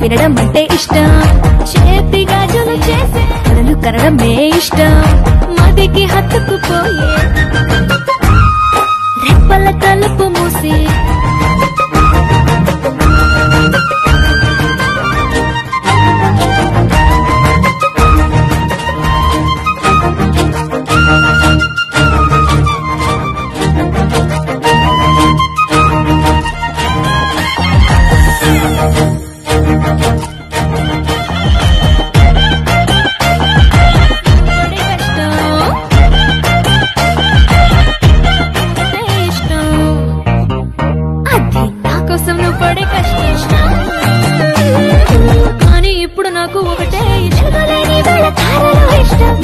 వినడం అంటే ఇష్టం చేతి గాజులు చేసే కలలు కనడమే ఇష్టం మదికి హత్తుకుపోయే రెప్పల తలుపు మూసి పడే కష్టం అంటే ఇష్టం అది నా కోసం నువ్వు పడే కష్టం కానీ ఇప్పుడు నాకు ఒకటే ఇష్టం ఇష్టం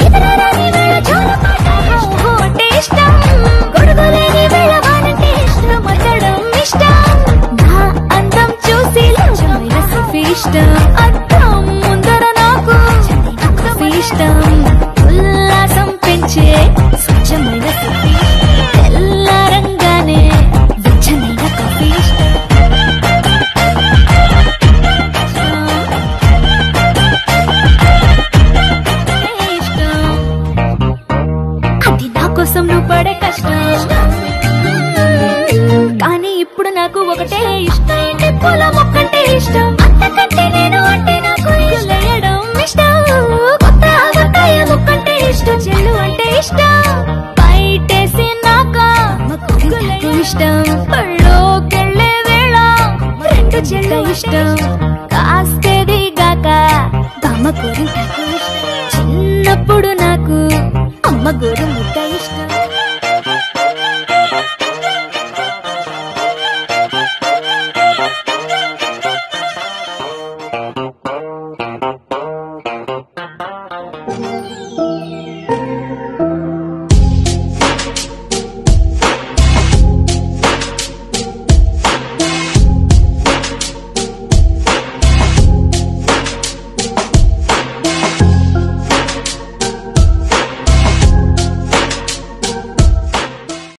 అంటే ఇష్టం గొడుగులేని వేళ వానంటే ఇష్టం మచ్చడం ఇష్టం నా అందం చూసి లక్ష్యమైన సెల్ఫీ ఇష్టం అద్దం ముందర నాకు కాఫీ ఇష్టం ఉల్లాసం పెంచే స్వచ్ఛమైన సెల్ఫీ తెల్లారంగానే వెచ్చనైన కాఫీ ఇష్టం ఇష్టం అది నా కోసం నువ్వు పడే కష్టం కానీ ఇప్పుడు నాకు ఒకటే ఇష్టం ఇంటి పూల మొక్కంటే ఇష్టం అంతకంటే నేను అంటే నాకు లేయడం ఇష్టం కొత్త ఆవకాయ ముక్కంటే ఇష్టం చెల్లు అంటే ఇష్టం బయటేసి నాక నాకు ఇష్టం పళ్ళోకెళ్ళే వేళ రెండు చెల్ల ఇష్టం కాస్తేది గాక బామ్మ గోరింటాకు ఇష్టం చిన్నప్పుడు నాకు అమ్మ గోరు ముద్ద ఇష్టం